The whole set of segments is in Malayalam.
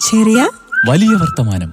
ചെറിയ വലിയ വർത്തമാനം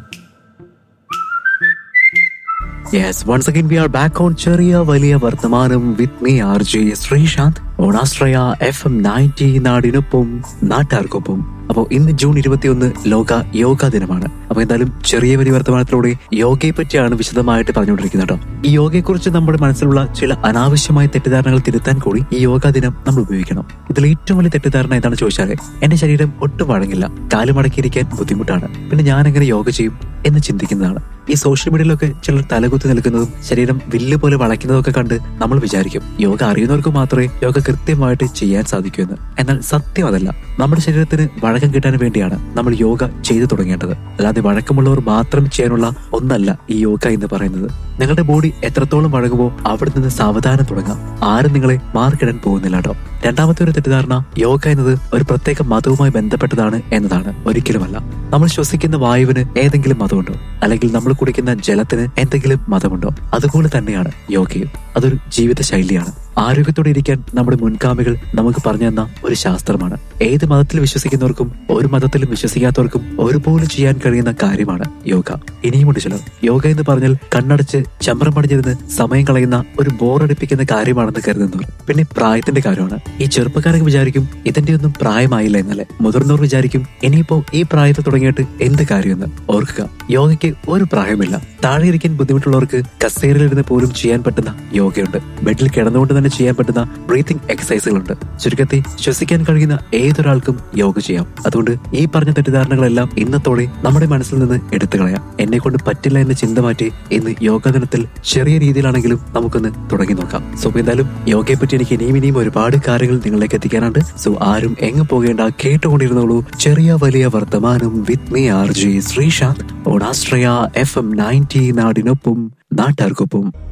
Yes, once again we are back on ചെറിയ വലിയ വർത്തമാനം with me RJ Sreesanth on Astraya FM 90 നാടിനൊപ്പം നാട്ടാർക്കൊപ്പം അപ്പോൾ ഇന്ന് ജൂൺ ഇരുപത്തിയൊന്ന് ലോക യോഗ ദിനമാണ് അപ്പൊ എന്തായാലും ചെറിയ വലിയ വർത്തമാനത്തിലൂടെ യോഗയെ പറ്റിയാണ് വിശദമായിട്ട് പറഞ്ഞുകൊണ്ടിരിക്കുന്നത് കേട്ടോ ഈ യോഗയെക്കുറിച്ച് നമ്മുടെ മനസ്സിലുള്ള ചില അനാവശ്യമായ തെറ്റിദ്ധാരണകൾ തിരുത്താൻ കൂടി ഈ യോഗ ദിനം നമ്മൾ ഉപയോഗിക്കണം ഇതിൽ ഏറ്റവും വലിയ തെറ്റിദ്ധാരണ ഏതാണ് ചോദിച്ചാല് എന്റെ ശരീരം ഒട്ടും വഴങ്ങില്ല കാല് മടക്കിയിരിക്കാൻ ബുദ്ധിമുട്ടാണ് പിന്നെ ഞാൻ എങ്ങനെ യോഗ ചെയ്യും എന്ന് ചിന്തിക്കുന്നതാണ് ഈ സോഷ്യൽ മീഡിയയിലൊക്കെ ചിലർ തലകുത്തി നിൽക്കുന്നതും ശരീരം വില്ല് പോലെ വളയ്ക്കുന്നതും ഒക്കെ കണ്ട് നമ്മൾ വിചാരിക്കും യോഗ അറിയുന്നവർക്ക് മാത്രമേ യോഗ കൃത്യമായിട്ട് ചെയ്യാൻ സാധിക്കൂ എന്ന് എന്നാൽ സത്യം അതല്ല നമ്മുടെ ശരീരത്തിന് വഴക്കം കിട്ടാൻ വേണ്ടിയാണ് നമ്മൾ യോഗ ചെയ്തു തുടങ്ങേണ്ടത് അല്ലാതെ വഴക്കമുള്ളവർ മാത്രം ചെയ്യാനുള്ള ഒന്നല്ല ഈ യോഗ എന്ന് പറയുന്നത് നിങ്ങളുടെ ബോഡി എത്രത്തോളം വഴങ്ങുമോ അവിടെ നിന്ന് സാവധാനം തുടങ്ങാം ആരും നിങ്ങളെ മാർക്കിടാൻ പോകുന്നില്ല കേട്ടോ രണ്ടാമത്തെ ഒരു തെറ്റിദ്ധാരണ യോഗ എന്നത് ഒരു പ്രത്യേക മതവുമായി ബന്ധപ്പെട്ടതാണ് എന്നതാണ് ഒരിക്കലുമല്ല നമ്മൾ ശ്വസിക്കുന്ന വായുവിന് ഏതെങ്കിലും മതമുണ്ടോ അല്ലെങ്കിൽ നമ്മൾ കുടിക്കുന്ന ജലത്തിന് എന്തെങ്കിലും മതമുണ്ടോ അതുപോലെ തന്നെയാണ് യോഗയും അതൊരു ജീവിത ശൈലിയാണ് ആരോഗ്യത്തോടെ ഇരിക്കാൻ നമ്മുടെ മുൻഗാമികൾ നമുക്ക് പറഞ്ഞു തന്ന ഒരു ശാസ്ത്രമാണ് ഏത് മതത്തിൽ വിശ്വസിക്കുന്നവർക്കും ഒരു മതത്തിലും വിശ്വസിക്കാത്തവർക്കും ഒരുപോലെ ചെയ്യാൻ കഴിയുന്ന കാര്യമാണ് യോഗ ഇനിയുമുണ്ട് ചിലർ യോഗ എന്ന് പറഞ്ഞാൽ കണ്ണടച്ച് ചമ്രം പടിഞ്ഞിരുന്ന് സമയം കളയുന്ന ഒരു ബോറടിപ്പിക്കുന്ന കാര്യമാണെന്ന് കരുതുന്നവർ പിന്നെ പ്രായത്തിന്റെ കാര്യമാണ് ഈ ചെറുപ്പക്കാരൊക്കെ വിചാരിക്കും ഇതിന്റെ ഒന്നും പ്രായമായില്ല എന്നല്ലേ മുതിർന്നവർ വിചാരിക്കും ഇനിയിപ്പോ ഈ പ്രായത്തിൽ തുടങ്ങിയിട്ട് എന്ത് കാര്യമെന്ന് ഓർക്കുക യോഗയ്ക്ക് ഒരു പ്രായമില്ല താഴെ ഇരിക്കാൻ ബുദ്ധിമുട്ടുള്ളവർക്ക് കസേരയിലിരുന്ന് പോലും ചെയ്യാൻ പറ്റുന്ന യോഗയുണ്ട് ബെഡിൽ കിടന്നുകൊണ്ട് തന്നെ ചെയ്യാൻ പറ്റുന്ന ബ്രീത്തിങ് എക്സസൈസുകളുണ്ട് ചുരുക്കത്തിൽ ശ്വസിക്കാൻ കഴിയുന്ന ഏതൊരാൾക്കും യോഗ ചെയ്യാം അതുകൊണ്ട് ഈ പറഞ്ഞ തെറ്റിദ്ധാരണകളെല്ലാം ഇന്നത്തോടെ നമ്മുടെ മനസ്സിൽ നിന്ന് എടുത്തു കളയാം എന്നെ കൊണ്ട് പറ്റില്ല എന്ന ചിന്ത മാറ്റി ഇന്ന് യോഗ ദിനത്തിൽ ചെറിയ രീതിയിലാണെങ്കിലും നമുക്കൊന്ന് തുടങ്ങി നോക്കാം സോ എന്തായാലും യോഗയെ പറ്റി എനിക്ക് ഇനിയും ഇനിയും ഒരുപാട് കാര്യങ്ങൾ നിങ്ങളിലേക്ക് എത്തിക്കാനുണ്ട് സോ ആരും എങ്ങും പോകേണ്ട കേട്ടുകൊണ്ടിരുന്നോളൂ ചെറിയ വലിയ വർത്തമാനം with me R J Sreesanth ഓണാസ്ട്രയ എഫ് എം നയൻറ്റി നാടിനൊപ്പം നാട്ടാർക്കൊപ്പം